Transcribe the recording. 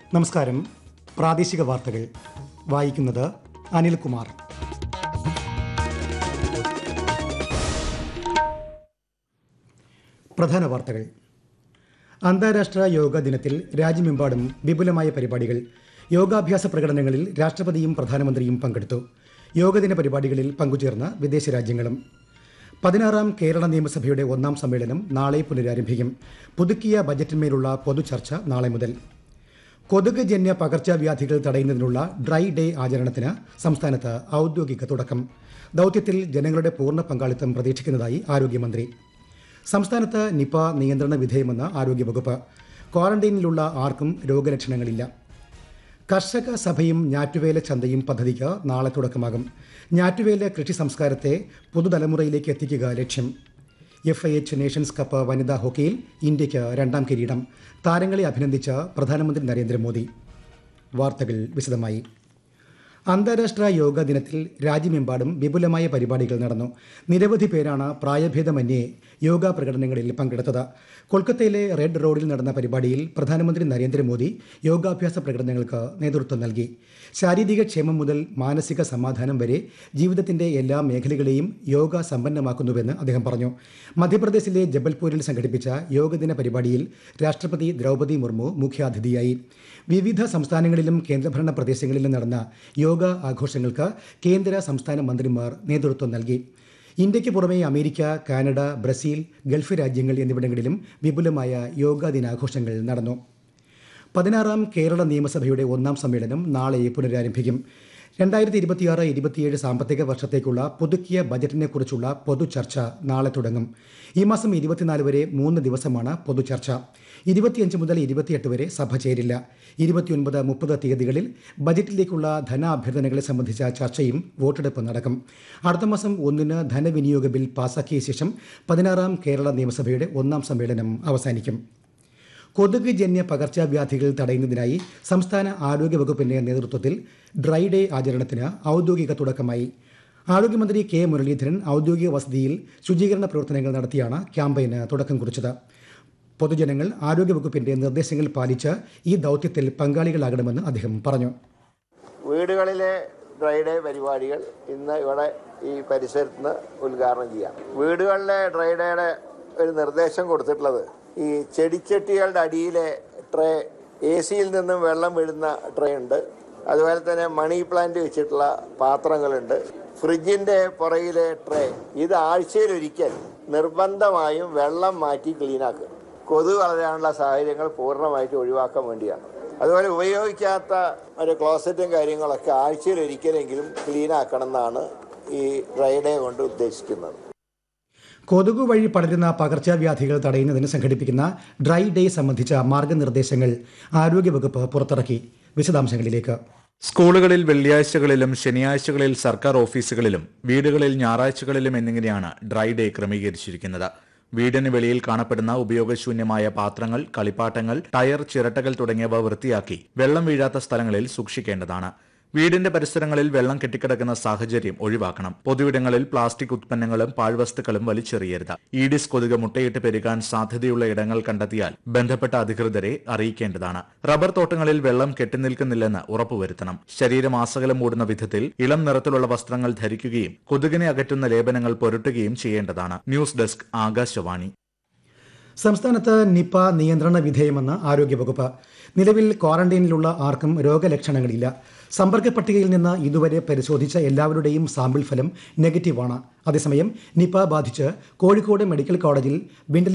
നമസ്കാരം പ്രാദേശിക വാർത്തകൾ വായിക്കുന്നത് അനിൽകുമാർ പ്രധാന വാർത്തകൾ അന്താരാഷ്ട്ര യോഗ ദിനത്തിൽ രാജ്യമെമ്പാടും വിപുലമായ പരിപാടികൾ യോഗാഭ്യാസ പ്രകടനങ്ങളിൽ രാഷ്ട്രപതിയും പ്രധാനമന്ത്രിയും പങ്കെടുത്തു യോഗദിന പരിപാടികളിൽ പങ്കുചേർന്ന് വിദേശ രാജ്യങ്ങളും പതിനാറാം കേരള നിയമസഭയുടെ ഒന്നാം സമ്മേളനം നാളെ പുനരാരംഭിക്കും പുതുക്കിയ ബജറ്റിന്മേലുള്ള പൊതുചർച്ച നാളെ മുതൽ കൊതുക് ജന്യ പകർച്ചവ്യാധികൾ തടയുന്നതിനുള്ള ഡ്രൈ ഡേ ആചരണത്തിന് സംസ്ഥാനത്ത് ഔദ്യോഗിക തുടക്കം ദൗത്യത്തിൽ ജനങ്ങളുടെ പൂർണ്ണ പങ്കാളിത്തം പ്രതീക്ഷിക്കുന്നതായി ആരോഗ്യമന്ത്രി സംസ്ഥാനത്ത് നിപ നിയന്ത്രണ വിധേയമെന്ന് ആരോഗ്യവകുപ്പ് ക്വാറന്റൈനിലുള്ള ആർക്കും രോഗലക്ഷണങ്ങളില്ല കർഷക സഭയും ഞാറ്റുവേല ചന്തയും പദ്ധതിക്ക് നാളെ തുടക്കമാകും ഞാറ്റുവേല കൃഷി സംസ്കാരത്തെ പുതുതലമുറയിലേക്ക് എത്തിക്കുക ലക്ഷ്യം F I H nations cup വനിതാ ഹോക്കിയിൽ ഇന്ത്യയ്ക്ക് രണ്ടാം കിരീടം താരങ്ങളെ അഭിനന്ദിച്ച പ്രധാനമന്ത്രി നരേന്ദ്രമോദി വാർത്തകൾ വിശദമായി അന്താരാഷ്ട്ര യോഗ ദിനത്തിൽ രാജ്യമെമ്പാടും വിപുലമായ പരിപാടികൾ നടന്നു നിരവധി പേരാണ് പ്രായഭേദമന്യേ യോഗ പ്രകടനങ്ങളിൽ പങ്കെടുത്തത് കൊൽക്കത്തയിലെ റെഡ് റോഡിൽ നടന്ന പരിപാടിയിൽ പ്രധാനമന്ത്രി നരേന്ദ്രമോദി യോഗാഭ്യാസ പ്രകടനങ്ങൾക്ക് നേതൃത്വം നൽകി ശാരീരിക ക്ഷേമം മുതൽ മാനസിക സമാധാനം വരെ ജീവിതത്തിന്റെ എല്ലാ മേഖലകളെയും യോഗ സമ്പന്നമാക്കുന്നുവെന്ന് അദ്ദേഹം പറഞ്ഞു മധ്യപ്രദേശിലെ ജബൽപൂരിൽ സംഘടിപ്പിച്ച യോഗദിന പരിപാടിയിൽ രാഷ്ട്രപതി ദ്രൗപദി മുർമു മുഖ്യാതിഥിയായി വിവിധ സംസ്ഥാനങ്ങളിലും കേന്ദ്രഭരണ പ്രദേശങ്ങളിലും നടന്ന യോഗ ആഘോഷങ്ങൾക്ക് കേന്ദ്ര സംസ്ഥാന മന്ത്രിമാർ നേതൃത്വം നൽകി ഇന്ത്യയ്ക്ക് പുറമെ അമേരിക്ക കാനഡ ബ്രസീൽ ഗൾഫ് രാജ്യങ്ങൾ എന്നിവിടങ്ങളിലും വിപുലമായ യോഗാ ദിനാഘോഷങ്ങൾ നടന്നു പതിനാറാം കേരള നിയമസഭയുടെ ഒന്നാം സമ്മേളനം നാളെ പുനരാരംഭിക്കും രണ്ടായിരത്തി ഇരുപത്തിയാറ് ഇരുപത്തിയേഴ് സാമ്പത്തിക വർഷത്തേക്കുള്ള പുതുക്കിയ ബജറ്റിനെക്കുറിച്ചുള്ള പൊതുചർച്ച നാളെ തുടങ്ങും ഈ മാസം ഇരുപത്തിനാല് വരെ മൂന്ന് ദിവസമാണ് പൊതുചർച്ച ഇരുപത്തിയഞ്ച് മുതൽ ഇരുപത്തിയെട്ട് വരെ സഭ ചേരില്ല ഇരുപത്തിയൊൻപത് മുപ്പത് തീയതികളിൽ ബജറ്റിലേക്കുള്ള ധനാഭ്യർത്ഥനകളെ സംബന്ധിച്ച ചർച്ചയും വോട്ടെടുപ്പ് നടക്കും അടുത്ത മാസം ഒന്നിന് ധനവിനിയോഗ ബിൽ പാസാക്കിയ ശേഷം പതിനാറാം കേരള നിയമസഭയുടെ ഒന്നാം സമ്മേളനം അവസാനിക്കും കൊതുക് ജന്യ പകർച്ചവ്യാധികൾ തടയുന്നതിനായി സംസ്ഥാന ആരോഗ്യ വകുപ്പിന്റെ നേതൃത്വത്തിൽ ഡ്രൈ ഡേ ആചരണത്തിന് ഔദ്യോഗിക തുടക്കമായി ആരോഗ്യമന്ത്രി കെ മുരളീധരൻ ഔദ്യോഗിക വസതിയിൽ ശുചീകരണ പ്രവർത്തനങ്ങൾ നടത്തിയാണ് ക്യാമ്പയിന് തുടക്കം കുറിച്ചത് പൊതുജനങ്ങൾ ആരോഗ്യവകുപ്പിന്റെ നിർദ്ദേശങ്ങൾ പാലിച്ച് ഈ ദൗത്യത്തിൽ പങ്കാളികളാകണമെന്ന് അദ്ദേഹം പറഞ്ഞു വീടുകളിലെ ഡ്രൈ ഡേ പരിപാടികൾ ഇന്ന് ഇവിടെ ഈ പരിസരത്ത് നിന്ന് ഉദ്ഘാടനം ചെയ്യാം വീടുകളിലെ ഡ്രൈ ഡേയുടെ ഒരു നിർദ്ദേശം കൊടുത്തിട്ടുള്ളത് ഈ ചെടിച്ചട്ടികളുടെ അടിയിലെ ട്രേ എ സിയിൽ നിന്നും വെള്ളം വീഴുന്ന ട്രേ ഉണ്ട് അതുപോലെ തന്നെ മണി പ്ലാന്റ് വെച്ചിട്ടുള്ള പാത്രങ്ങളുണ്ട് ഫ്രിഡ്ജിന്റെ പുറകിലെ ട്രേ ഇത് ആഴ്ചയിലൊരിക്കൽ നിർബന്ധമായും വെള്ളം മാറ്റി ക്ലീനാക്കുക കൊതുക് വളരാനുള്ള സാഹചര്യങ്ങൾ പൂർണ്ണമായിട്ട് ഒഴിവാക്കാൻ വേണ്ടിയാണ് അതുപോലെ ഉപയോഗിക്കാത്ത ഒരു ക്ലോസറ്റും കാര്യങ്ങളൊക്കെ ആഴ്ചയിൽ ഒരിക്കലെങ്കിലും ക്ലീൻ ആക്കണം എന്നാണ് ഈ ഡ്രൈ ഡേ കൊണ്ട് ഉദ്ദേശിക്കുന്നത് കൊതുക് വഴി പടരുന്ന പകർച്ചവ്യാധികൾ തടയുന്നതിന് സംഘടിപ്പിക്കുന്ന ഡ്രൈ ഡേ സംബന്ധിച്ച മാർഗനിർദ്ദേശങ്ങൾ ആരോഗ്യവകുപ്പ് പുറത്തിറക്കി വിശദാംശങ്ങളിലേക്ക് സ്കൂളുകളിൽ വെള്ളിയാഴ്ചകളിലും ശനിയാഴ്ചകളിൽ സർക്കാർ ഓഫീസുകളിലും വീടുകളിൽ ഞായറാഴ്ചകളിലും എന്നിങ്ങനെയാണ് ഡ്രൈ ഡേ ക്രമീകരിച്ചിരിക്കുന്നത് വീടിന് വെളിയിൽ കാണപ്പെടുന്ന ഉപയോഗശൂന്യമായ പാത്രങ്ങൾ കളിപ്പാട്ടങ്ങൾ ടയർ ചിരട്ടകൾ തുടങ്ങിയവ വൃത്തിയാക്കി വെള്ളം വീഴാത്ത സ്ഥലങ്ങളിൽ സൂക്ഷിക്കേണ്ടതാണ് വീടിന്റെ പരിസരങ്ങളിൽ വെള്ളം കെട്ടിക്കിടക്കുന്ന സാഹചര്യം ഒഴിവാക്കണം പൊതുവിടങ്ങളിൽ പ്ലാസ്റ്റിക് ഉത്പന്നങ്ങളും പാഴ്വസ്തുക്കളും വലിച്ചെറിയരുത് ഈഡിസ് കൊതുക് മുട്ടയിട്ട് പെരുകാൻ സാധ്യതയുള്ള ഇടങ്ങൾ കണ്ടെത്തിയാൽ ബന്ധപ്പെട്ട അധികൃതരെ അറിയിക്കേണ്ടതാണ് റബ്ബർ തോട്ടങ്ങളിൽ വെള്ളം കെട്ടിനിൽക്കുന്നില്ലെന്ന് ഉറപ്പുവരുത്തണം ശരീരം ആസകലം മൂടുന്ന വിധത്തിൽ ഇളം നിറത്തിലുള്ള വസ്ത്രങ്ങൾ ധരിക്കുകയും കൊതുകിനെ അകറ്റുന്ന ലേപനങ്ങൾ പുരട്ടുകയും ചെയ്യേണ്ടതാണ് ന്യൂസ് ഡെസ്ക് ആകാശവാണി സംസ്ഥാനത്ത് നിപ നിയന്ത്രണ വിധേയമെന്ന് ആരോഗ്യവകുപ്പ് നിലവിൽ ക്വാറന്റൈനിലുള്ള ആർക്കും രോഗലക്ഷണങ്ങളില്ല സമ്പർക്ക പട്ടികയിൽ നിന്ന് ഇതുവരെ പരിശോധിച്ച എല്ലാവരുടെയും സാമ്പിൾ ഫലം നെഗറ്റീവാണ് അതേസമയം നിപ ബാധിച്ച് കോഴിക്കോട് മെഡിക്കൽ കോളേജിൽ വെന്റിലേറ്റർ